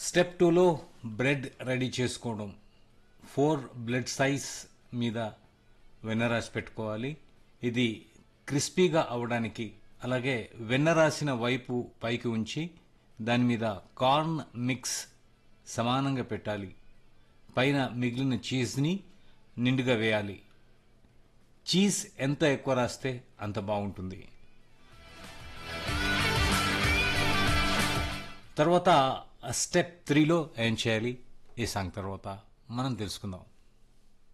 step టూలో bread ready చేసుకోవడం four bread సైజ్ మీద వెన్న రాసి పెట్టుకోవాలి ఇది క్రిస్పీగా అవడానికి అలాగే వెన్న రాసిన వైపు పైకి ఉంచి దాని మీద కార్న్ మిక్స్ సమానంగా పెట్టాలి పైన మిగిలిన చీజ్ని నిండుగా వేయాలి చీజ్ ఎంత ఎక్కువ రాస్తే అంత బాగుంటుంది తర్వాత స్టెప్ త్రీలో ఏం చేయాలి ఈ సాంగ్ తర్వాత మనం తెలుసుకుందాం